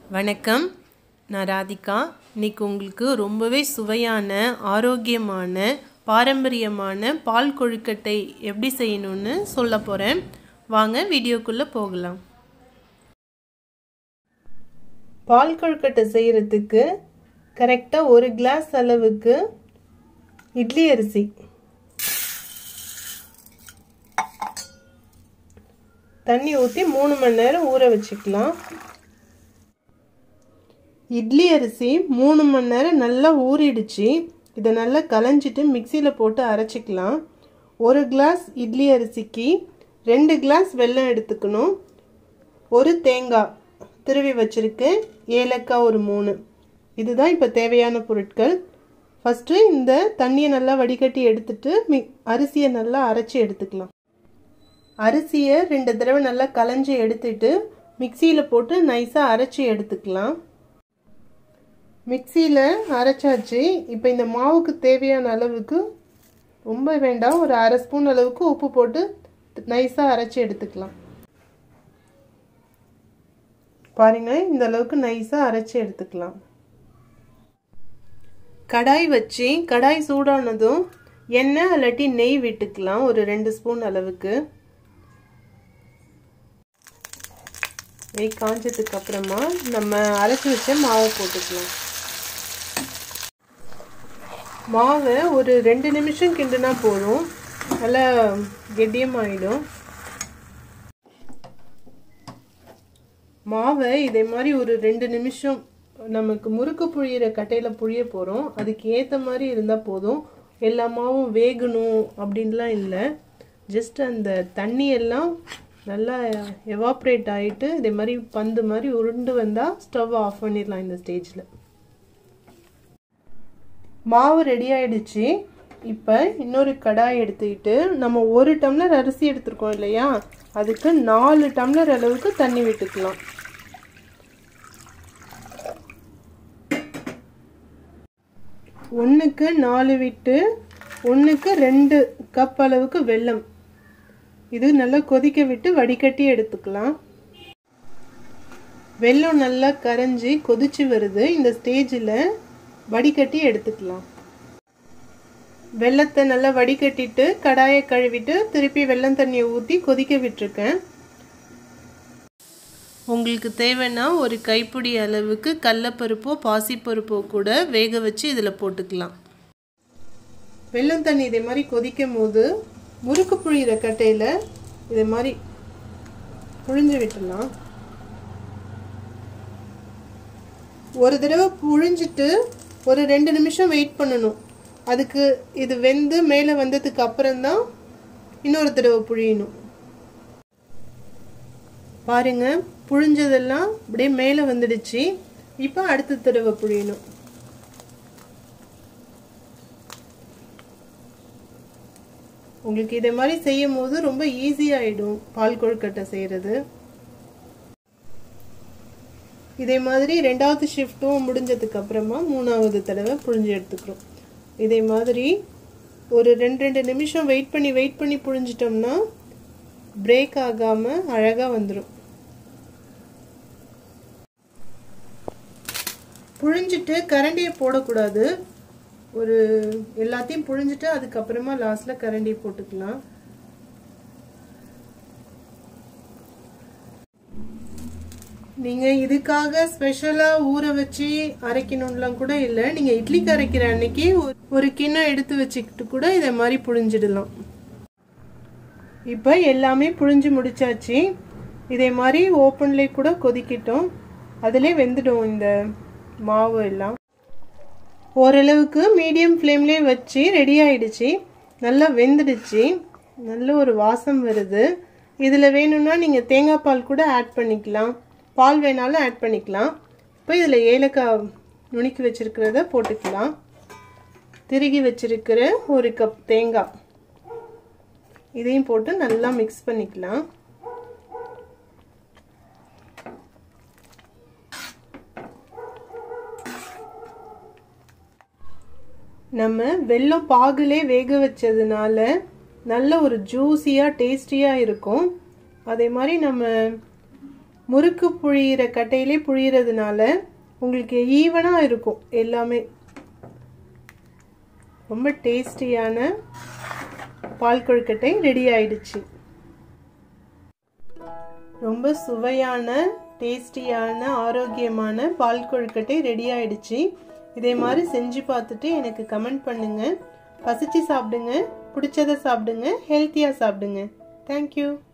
வணக்கம் நான் ராதிகா இன்னைக்கு உங்களுக்கு ரொம்பவே சுவையான ஆரோக்கியமான பாரம்பரியமான பால் கொழுக்கட்டை எப்படி செய்யணும்னு சொல்ல போகிறேன் வாங்க வீடியோக்குள்ளே போகலாம் பால் கொழுக்கட்டை செய்கிறதுக்கு கரெக்டாக ஒரு கிளாஸ் அளவுக்கு இட்லி அரிசி தண்ணி ஊற்றி மூணு மணி நேரம் ஊற வச்சுக்கலாம் இட்லி அரிசி மூணு மணி நேரம் நல்லா ஊறிடுச்சு இதை நல்லா கலைஞ்சிட்டு மிக்சியில் போட்டு அரைச்சிக்கலாம் ஒரு கிளாஸ் இட்லி அரிசிக்கு ரெண்டு கிளாஸ் வெல்லம் எடுத்துக்கணும் ஒரு தேங்காய் திருவி வச்சுருக்கு ஏலக்காய் ஒரு மூணு இதுதான் இப்போ தேவையான பொருட்கள் ஃபஸ்ட்டு இந்த தண்ணியை நல்லா வடிகட்டி எடுத்துட்டு மி அரிசியை நல்லா அரைச்சி எடுத்துக்கலாம் அரிசியை ரெண்டு தடவை நல்லா களைஞ்சி எடுத்துட்டு மிக்சியில் போட்டு நைஸாக அரைச்சி எடுத்துக்கலாம் மிக்சியில் அரைச்சாச்சு இப்போ இந்த மாவுக்கு தேவையான அளவுக்கு ரொம்ப வேண்டாம் ஒரு அரை ஸ்பூன் அளவுக்கு உப்பு போட்டு நைஸாக அரைச்சி எடுத்துக்கலாம் பாருங்க இந்த அளவுக்கு நைஸாக அரைச்சி எடுத்துக்கலாம் கடாய் வச்சு கடாய் சூடானதும் எண்ணெய் இல்லாட்டி நெய் விட்டுக்கலாம் ஒரு ரெண்டு ஸ்பூன் அளவுக்கு நெய் காஞ்சதுக்கு அப்புறமா நம்ம அரைச்சி வச்ச மாவை போட்டுக்கலாம் மாவை ஒரு ரெண்டு நிமிஷம் கிண்டுனா போதும் நல்லா கெட்டியமாயிடும் மாவை இதே மாதிரி ஒரு ரெண்டு நிமிஷம் நமக்கு முறுக்கு புழியிற கட்டையில் புழிய போகிறோம் அதுக்கு ஏற்ற மாதிரி இருந்தால் போதும் எல்லா மாவும் வேகணும் அப்படின்லாம் இல்லை ஜஸ்ட் அந்த தண்ணியெல்லாம் நல்லா எவாப்ரேட் ஆகிட்டு இதே மாதிரி பந்து மாதிரி உருண்டு வந்தால் ஸ்டவ் ஆஃப் பண்ணிடலாம் இந்த ஸ்டேஜில் மாவு ரெடி ஆயிடுச்சு இப்போ இன்னொரு கடாய் எடுத்துக்கிட்டு நம்ம ஒரு டம்ளர் அரிசி எடுத்துருக்கோம் இல்லையா அதுக்கு நாலு டம்ளர் அளவுக்கு தண்ணி விட்டுக்கலாம் ஒன்றுக்கு நாலு விட்டு ஒன்றுக்கு ரெண்டு கப் அளவுக்கு வெல்லம் இது நல்லா கொதிக்க விட்டு வடிகட்டி எடுத்துக்கலாம் வெல்லம் நல்லா கரைஞ்சி கொதிச்சு வருது இந்த ஸ்டேஜில் வடிகட்டி எடுத்துக்கலாம் வெள்ளத்தை நல்லா வடிகட்டிட்டு கடாயை கழுவிட்டு திருப்பி வெள்ளம் தண்ணியை ஊற்றி கொதிக்க விட்டுருக்கேன் உங்களுக்கு தேவைன்னா ஒரு கைப்பிடி அளவுக்கு கடலப்பருப்போ பாசிப்பருப்போ கூட வேக வச்சு இதில் போட்டுக்கலாம் வெள்ளம் தண்ணி இதே மாதிரி கொதிக்கும் போது முறுக்கு புழியிற கட்டையில் இதே மாதிரி புழிஞ்சு விட்டுடலாம் ஒரு தடவை புழிஞ்சிட்டு ஒரு ரெண்டு நிமிஷம் வெயிட் பண்ணணும் அதுக்கு இது வெந்து மேலே வந்ததுக்கு அப்புறம்தான் இன்னொரு தடவை புழியணும் பாருங்க புழிஞ்சதெல்லாம் அப்படியே மேலே வந்துடுச்சு இப்போ அடுத்த தடவை புழியணும் உங்களுக்கு இதே மாதிரி செய்யும் போது ரொம்ப ஈஸியாகிடும் பால் கொழுக்கட்டை செய்கிறது இதே மாதிரி ரெண்டாவது ஷிஃப்ட்டும் முடிஞ்சதுக்கு அப்புறமா மூணாவது தடவை புழிஞ்சு எடுத்துக்கிறோம் இதே மாதிரி ஒரு ரெண்டு ரெண்டு நிமிஷம் வெயிட் பண்ணி வெயிட் பண்ணி புழிஞ்சிட்டோம்னா பிரேக் ஆகாமல் அழகாக வந்துடும் புழிஞ்சிட்டு கரண்டியை போடக்கூடாது ஒரு எல்லாத்தையும் புழிஞ்சிட்டு அதுக்கப்புறமா லாஸ்ட்டில் கரண்டியை போட்டுக்கலாம் நீங்கள் இதுக்காக ஸ்பெஷலாக ஊற வச்சு அரைக்கணும்லாம் கூட இல்லை நீங்கள் இட்லிக்கு அரைக்கிற அன்னைக்கு ஒரு கிண்ணம் எடுத்து வச்சுக்கிட்டு கூட இதை மாதிரி புழிஞ்சிடலாம் இப்போ எல்லாமே புழிஞ்சு முடிச்சாச்சு இதே மாதிரி ஓப்பன்லேயே கூட கொதிக்கிட்டோம் அதிலே வெந்துடும் இந்த மாவு எல்லாம் ஓரளவுக்கு மீடியம் ஃப்ளேம்லேயே வச்சு ரெடி ஆயிடுச்சு நல்லா வெந்துடுச்சு நல்ல ஒரு வாசம் வருது இதில் வேணும்னா நீங்கள் தேங்காய் பால் கூட ஆட் பண்ணிக்கலாம் பால் வேணாலும் ஆட் பண்ணிக்கலாம் இப்போ இதில் ஏலக்காய் நுணுக்கி வச்சுருக்கிறத போட்டுக்கலாம் திருகி வச்சுருக்கிற ஒரு கப் தேங்காய் இதையும் போட்டு நல்லா மிக்ஸ் பண்ணிக்கலாம் நம்ம வெள்ளம் பாகுலே வேக வச்சதுனால நல்ல ஒரு ஜூஸியாக டேஸ்டியாக இருக்கும் அதே மாதிரி நம்ம முறுக்கு புழியிற கட்டையிலே புழியறதுனால உங்களுக்கு ஈவனாக இருக்கும் எல்லாமே ரொம்ப டேஸ்டியான பால் கொழுக்கட்டை ரெடி ஆயிடுச்சு ரொம்ப சுவையான டேஸ்டியான ஆரோக்கியமான பால் கொழுக்கட்டை ரெடி ஆயிடுச்சு இதே மாதிரி செஞ்சு பார்த்துட்டு எனக்கு கமெண்ட் பண்ணுங்க பசிச்சு சாப்பிடுங்க பிடிச்சதை சாப்பிடுங்க ஹெல்த்தியாக சாப்பிடுங்க தேங்க்யூ